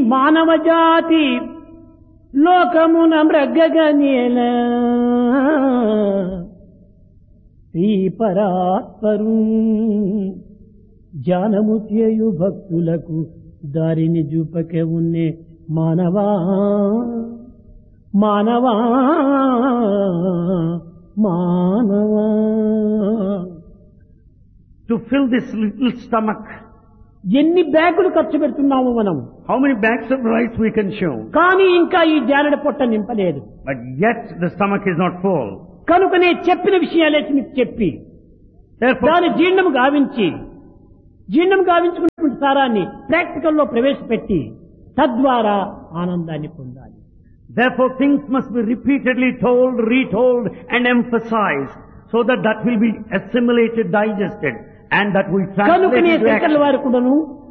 మానవ జాతి లోకమున మృగగనేల శ్రీ పరాత్పరు జానము చేయు భక్తులకు దారిని చూపకే ఉన్నే మానవా మానవా మానవా To fill this little stomach, ఎన్ని బ్యాగులు ఖర్చు పెడుతున్నాము మనం how many bags of rice we can show? కానీ ఇంకా ఈ జానడ పొట్ట నింపలేదు But yet the stomach is not full. కనుకనే చెప్పిన విషయాలే మీకు చెప్పి Therefore, దాని జీర్ణము గావించి జీర్ణం గావించుకున్నటువంటి సారాన్ని ప్రాక్టికల్ లో ప్రవేశపెట్టి తద్వారా ఆనందాన్ని పొందాలి therefore things must be repeatedly told, retold and emphasized so that that will be assimilated, digested and that will translate కనుకనే into శంకర్ల action. వారు కూడాను